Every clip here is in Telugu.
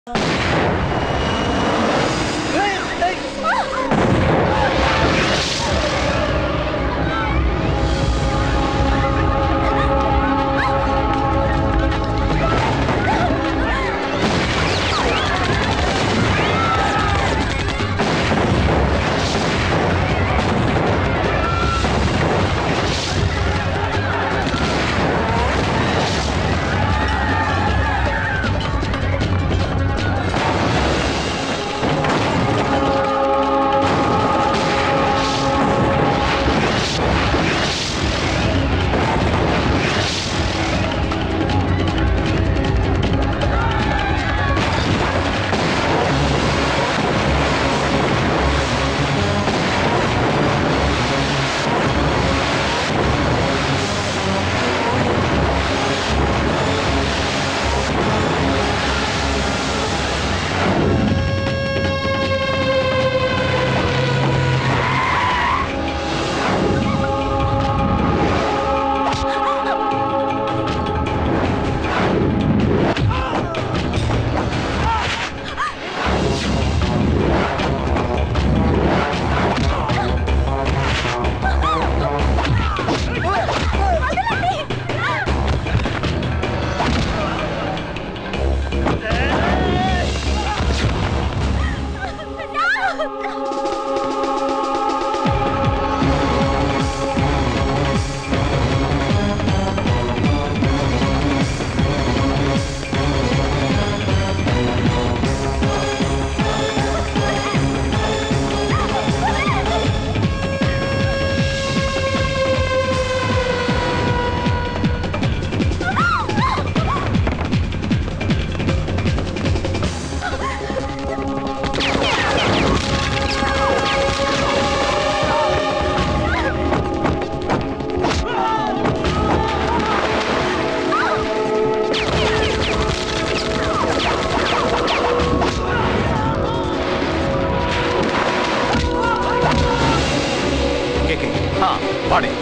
కేకే వాడే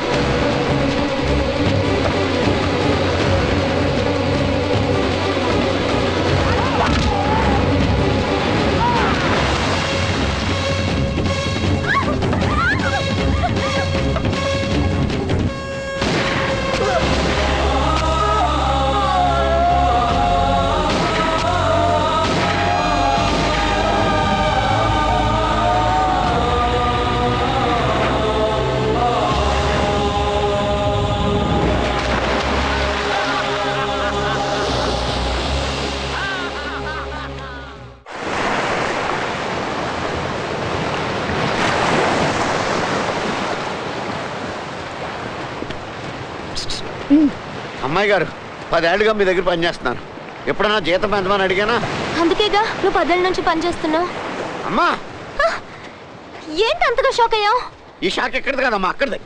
అమ్మాయి గారు పదేళ్ళుగా మీ దగ్గర పనిచేస్తున్నాను ఎప్పుడైనా జీతం పెంచమని అడిగానా అందుకేగా నువ్వు పదేళ్ళ నుంచి పనిచేస్తున్నావు అమ్మా ఏంటి అంతగా షాక్ అయ్యావు ఈ షాక్ ఎక్కడిది కదమ్మా అక్కడిది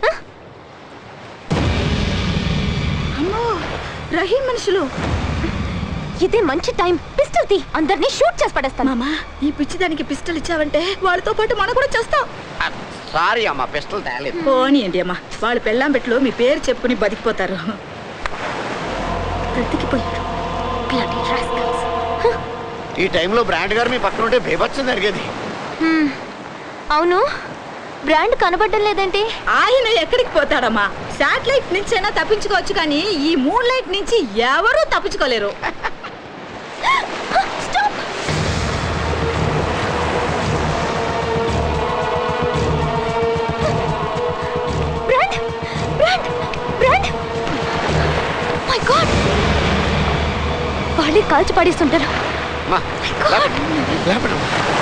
అమ్మో రహీం మనుషులు ఇదే మంచి టైం పిస్టల్ తీ అందరినీ షూట్ చేసి పడేస్తాను మామా ఈ పిచ్చిదానికి పిస్టల్ ఇచ్చావంటే వాళ్ళతో పాటు మనం కూడా చేస్తాం సారీ అమ్మా పిస్టల్ తేలేదు పోనీయండి అమ్మా వాళ్ళు పెళ్ళాం పెట్లు మీ పేరు చెప్పుకుని బతికిపోతారు బ్రతికిపోయారు Bloody rascals. ఈ టైంలో బ్రాండ్ గారు మీ పక్కన ఉంటే బేబచ్చం జరిగేది హ్మ్. అవును బ్రాండ్ కనబడడం లేదేంటి ఆయన ఎక్కడికి పోతాడమ్మా శాటిలైట్ నుంచైనా తప్పించుకోవచ్చు కానీ ఈ మూన్ లైట్ నుంచి ఎవరూ తప్పించుకోలేరు Stop! Brand brand brand my god వాళ్ళే కాల్చి పడేస్తుంటారు అమ్మా లేపండి. లేపండి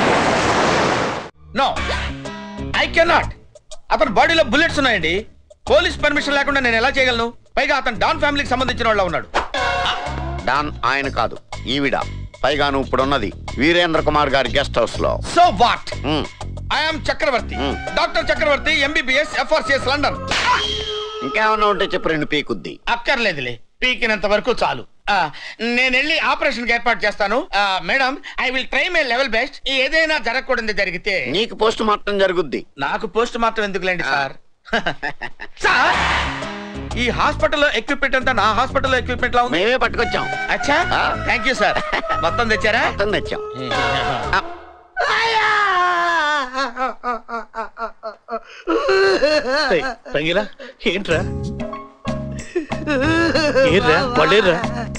నో ఐ కెనాట్ అతని బాడీలో బుల్లెట్స్ ఉన్నాయండి పోలీస్ పర్మిషన్ లేకుండా నేను ఎలా చేయగలను పైగా అతను డాన్ ఫ్యామిలీకి సంబంధించిన వాళ్ళ ఉన్నాడు డాన్ ఆయన కాదు ఈవిడ పైగా నువ్వు ఇప్పుడున్నది వీరేంద్ర కుమార్ గారి గెస్ట్ హౌస్ లో so what um, I'm Chakravarthy Hmm. Doctor Chakravarthy MBBS FRCS London ఇంకేమన్నా ఉంటే చెప్పు రెండు పీకుద్ది అక్కర్లేదులే పీకినంత వరకు చాలు ఆ, నేను వెళ్ళి ఆపరేషన్ కి ఏర్పాటు చేస్తాను ఆ, madam I will try my level best ఏదైనా జరగకూడదు జరిగితే నీకు పోస్ట్ మార్టం జరుగుద్ది నాకు పోస్ట్ మార్టం ఎందుకులేండి సార్ సార్ ఈ హాస్పిటల్లో ఎక్విప్మెంట్ అంతా నా హాస్పిటల్లో ఎక్విప్మెంట్ లా ఉంది మేమే పట్టుకొచ్చాం అచ్చా ఆ. థ్యాంక్ యూ సార్ మొత్తం తెచ్చారా మొత్తం తెచ్చాం ఆ, రంగిలా ఏంట్రా ఏర్రా వాళ్ళేర్రా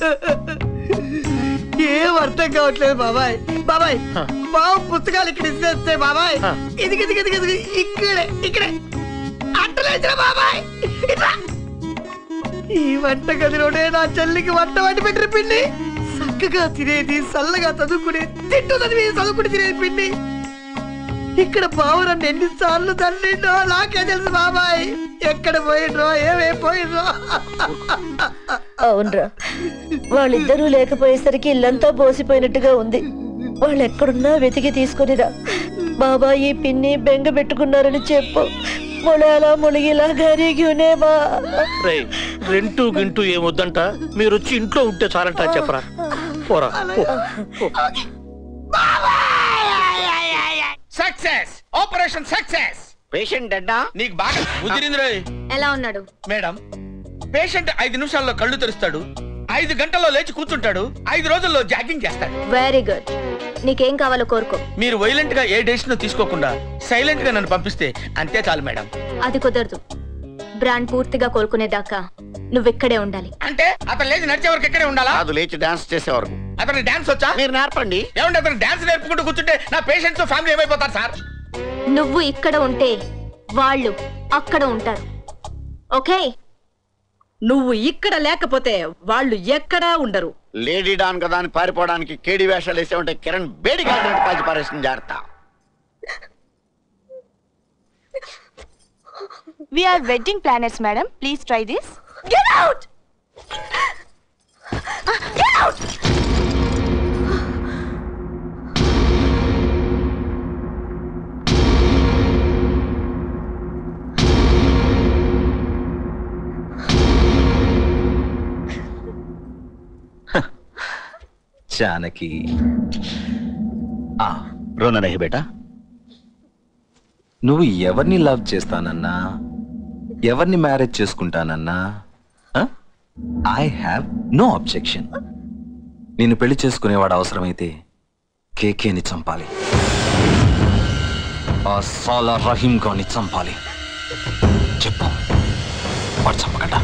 ఏం అర్థం కావట్లేదు బాబాయ్ బాబాయ్ హ. బాబు పుస్తకాలు ఇక్కడ ఇస్తే బాబాయ్ హ. ఇది ఇది ఇది ఇది ఇక్కడే ఇక్కడే అట్టలేదురా బాబాయ్ ఇట్రా. ఈ వంట గదిలోనే నా చెల్లికి వంట వండి పెట్టిన పిండి చక్కగా తినేది చల్లగా చదువుకునేది తిట్టు చదివి చదువుకుని తినేది పిండి ఇక్కడ బావు నన్ను ఎన్నిసార్లు తల్లిండో నాకే తెలుసు బాబాయ్ ఎక్కడ పోయిండ్రో ఏమేం పోయిండ్రో అవునరా వాళ్ళిద్దరూ లేకపోయేసరికి ఇల్లంతా బోసిపోయినట్టుగా ఉంది వాళ్ళు ఎక్కడున్నా వెతికి తీసుకునిరా బాబాయి పిన్ని బెంగ పెట్టుకున్నారని చెప్పు మొళాలా మునిగిలా గరిగినేవా రే రెంటు గింటూ ఏమొద్దంట మీరు వచ్చి ఇంట్లో ఉంటే చాలంట చెప్పరా పోరా పో, పో. సక్సెస్ ఆపరేషన్ సక్సెస్ పేషెంట్ డెడ్డా నీకు బాగా కుదిరింది రోయ్. ఎలా ఉన్నాడు మేడం పేషెంట్ ఐదు నిమిషాల్లో కళ్ళు తెరుస్తాడు ఐదు గంటల్లో లేచి కూర్చుంటాడు ఐదు రోజుల్లో జాగింగ్ చేస్తాడు వెరీ గుడ్ నీకేం కావాలో కోరుకో మీరు వైలెంట్ గా ఏ డెసిషన్ తీసుకోకుండా సైలెంట్ గా నన్ను పంపిస్తే అంతే చాలు మేడం అది కుదరదు బ్రాండ్ పూర్తిగా కోలుకునేదాకా నువ్వు ఇక్కడే ఉండాలి అంటే అతను లేచి నడిచే వరకు ఎక్కడే ఉండాలా కాదు లేచి డాన్స్ చేసే వరకు అతను డాన్స్ వచ్చా మీరు నేర్పండి ఏమంటే అతను డాన్స్ నేర్పుకుంటూ కూర్చుంటే నా పేషెంట్స్ ఫ్యామిలీ ఏమైపోతారు సార్ నువ్వు ఇక్కడ ఉంటే వాళ్ళు అక్కడ ఉంటారు ఓకే నువ్వు ఇక్కడ లేకపోతే వాళ్ళు ఎక్కడా ఉండరు లేడీ డాన్ కదా అని పారిపోవడానికి కేడి వేషాలు వేసే ఉంటే కిరణ్ బేడి కాల్చినట్టు కాల్చి పారేస్తుంది జాగ్రత్త we are wedding planners madam please try this Janaki ఆ రోనా రహి బేటా నువ్వు ఎవరిని లవ్ చేస్తానన్నా ఎవరిని మ్యారేజ్ చేసుకుంటానన్నా ఐ హ్యావ్ నో అబ్జెక్షన్ నేను పెళ్లి చేసుకునేవాడు అవసరమైతే కేకేని చంపాలి ఆ సాలా రహీం గాని చంపాలి చెప్పు వాడు చంపకట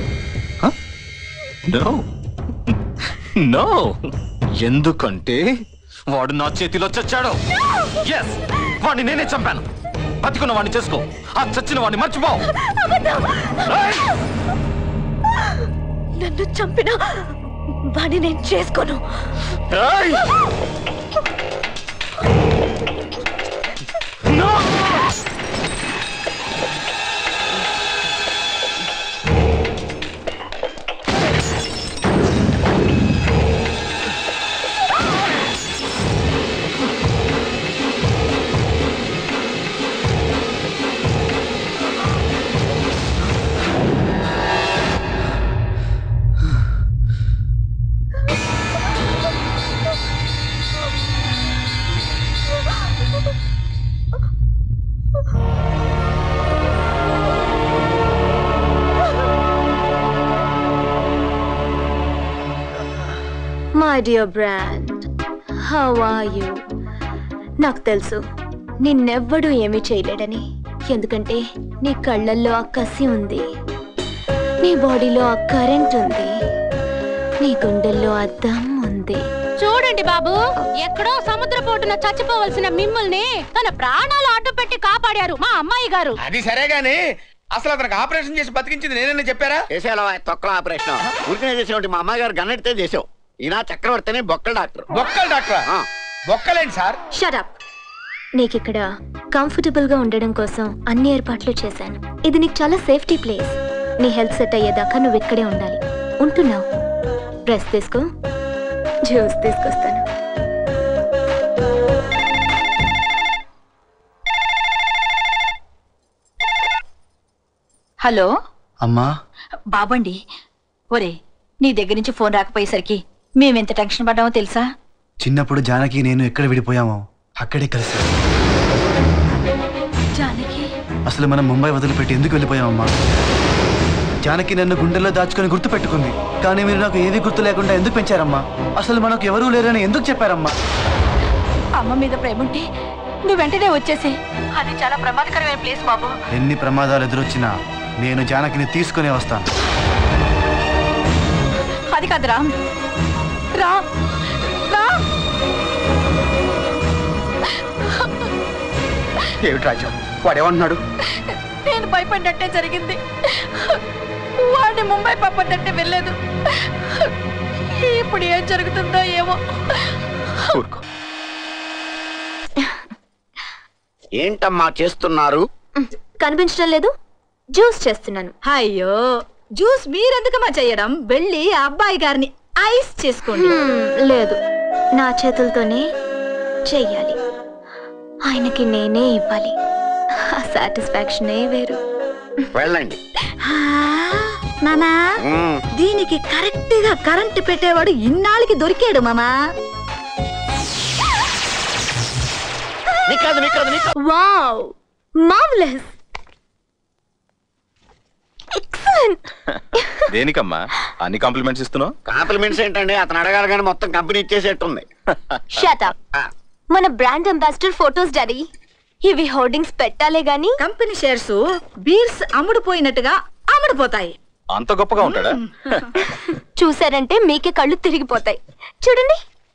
నో నో ఎందుకంటే వాడు నా చేతిలో చచ్చాడు ఎస్ వాడిని నేనే చంపాను బతికున్న వాడిని చేసుకో ఆ చచ్చిన వాడిని మర్చిపో ఏయ్! నన్ను చంపిన వాడిని నేను చేసుకోను ఏయ్! No! My dear brand how are you నాకు తెలుసు నిన్నెవ్వడూ ఏమీ చేయలేడని ఎందుకంటే నీ కళ్ళల్లో ఆ కసి ఉంది నీ బాడీలో ఆ కరెంట్ ఉంది నీ గుండెల్లో ఆ దమ్ ఉంది చూడండి బాబు ఎక్కడో సముద్రపోటున చచ్చిపోవలసిన మిమ్మల్ని తన ప్రాణాలు అడ్డు పెట్టి కాపాడారు మా అమ్మాయి గారు అది సరే గాని అసలు అతనికి ఆపరేషన్ చేసి బతికించింది నేనన్నా చెప్పారా చేసేలా తొక్కల ఆపరేషన్ ఊరికనే చేసేవాటి మా అమ్మాయి గారు గన్నెడితే చేసావు ఈయన చక్రవర్తిని బొక్కల డాక్టర్ బొక్కలు డాక్టర్ ఆ. బొక్కలేండి సార్ షటప్ నీకిక్కడ కంఫర్టబుల్ గా ఉండడం కోసం అన్ని ఏర్పాట్లు చేశాను ఇది నీకు చాలా సేఫ్టీ ప్లేస్ నీ హెల్త్ సెట్ అయ్యేదాకా నువ్వు ఇక్కడే ఉండాలి ఉంటున్నావు డ్రెస్ తీసుకో జ్యూస్ తీసుకొస్తాను హలో అమ్మా బాబండి ఒరే నీ దగ్గర నుంచి ఫోన్ రాకపోయేసరికి మేమెంత టెన్షన్ పడ్డామో తెలుసా చిన్నప్పుడు జానకి నేను ఎక్కడ విడిపోయామో అక్కడే కలిసి జానకి అసలు మనం ముంబై వదిలిపెట్టి ఎందుకు వెళ్ళిపోయామమ్మా జానకి నన్ను గుండెల్లో దాచుకొని గుర్తు పెట్టుకుంది కానీ మీరు నాకు ఏది గుర్తు లేకుండా ఎందుకు పెంచారమ్మా అసలు మనకు ఎవరూ లేరని ఎందుకు చెప్పారమ్మా అమ్మ మీద ప్రేమ ఉంటే నువ్వు వెంటనే వచ్చేసి అది చాలా ప్రమాదకరమైన ప్లేస్ బాబు ఎన్ని ప్రమాదాలు ఎదురొచ్చినా నేను జానకిని తీసుకునే వస్తాను అది కాదు రామ్ రామ్ రామ్ ఏమిటి రాజు వాడేమంటున్నాడు నేను భయపడ్డట్టే జరిగింది వాడిని ముంబై పంపదంటే వెళ్ళలేదు ఇప్పుడు ఏం జరుగుతుందో ఏమో ఏంటమ్మా చేస్తున్నారు కనిపించడం లేదు జ్యూస్ చేస్తున్నాను అయ్యో జ్యూస్ మీరెందుకమ్మా చేయడం వెళ్ళి ఆ అబ్బాయి గారిని ఐస్ చేసుకోండి హ్మ్, లేదు నా చేతులతోనే చెయ్యాలి ఆయనకి నేనే ఇవ్వాలి ఆ సాటిస్ఫాక్షనే వేరు వెళ్ళండి మామా మ్మ్. దీనికి కరెక్ట్ గా కరెంట్ పెట్టేవాడు ఇన్నాళ్ళకి దొరికాడు మామా నీకాదు నీకాదు నీకాదు వావ్ మార్వెలస్ ఎక్సలెంట్ దేనికమ్మా అన్ని కాంప్లిమెంట్స్ ఇస్తున్నావు కాంప్లిమెంట్స్ ఏంటండి అతను అడగాలి కానీ మొత్తం కంపెనీ ఇచ్చేసేట్టుంది షట్ అప్ మన బ్రాండ్ అంబాసిడర్ ఫోటోస్ డాడీ ఇవి హోర్డింగ్స్ పెట్టాలే గాని కంపెనీ షేర్స్ బీర్స్ అమ్ముడుపోయినట్టుగా అమ్ముడుపోతాయి అంత గొప్పగా ఉంటాడా చూసారంటే మీకే కళ్ళు తిరిగిపోతాయి చూడండి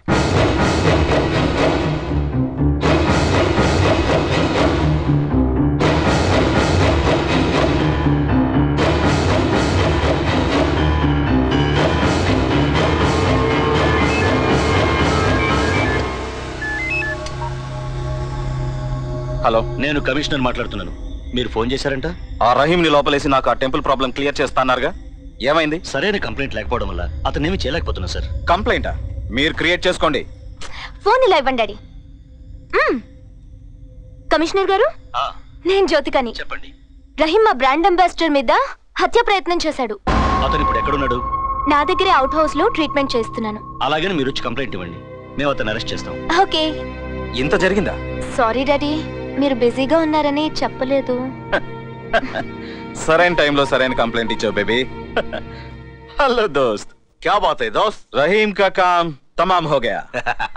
హలో నేను కమిషనర్ మాట్లాడుతున్నాను మీరు ఫోన్ చేశారంట ఆ రహీం ని లోపలేసి నాకు ఆ టెంపుల్ ప్రాబ్లం క్లియర్ చేస్తాన్నారుగా ఏమైంది సరైన కంప్లైంట్ లేకపోవడం వల్ల అతనేమి చేయలేకపోతున్నా సార్ కంప్లైంటా మీరు క్రియేట్ చేసుకోండి ఫోన్ ఇలా ఇవ్వండి డాడీ మ్మ్. కమిషనర్ గారు నేను జ్యోతికని చెప్పండి రహీం మా బ్రాండ్ అంబాసిడర్ మీద హత్య ప్రయత్నం చేశాడు అతను ఇప్పుడు ఎక్కడున్నాడు నా దగ్గరే అవుట్ హౌస్ లో ట్రీట్మెంట్ చేస్తున్నాను అలాగని మీరు వచ్చి కంప్లైంట్ ఇవ్వండి మేము అతను అరెస్ట్ చేస్తాం ఓకే ఇంత జరిగిందా సారీ డాడీ మీరు బిజీగా ఉన్నారని చెప్పలేదు సరైన టైంలో సరైన కంప్లైంట్ ఇచ్చావు బేబీ హలో దోస్త్ క్యా బాత్ హై దోస్త్ రహీం కా కామ్ తమామ్ హో గయా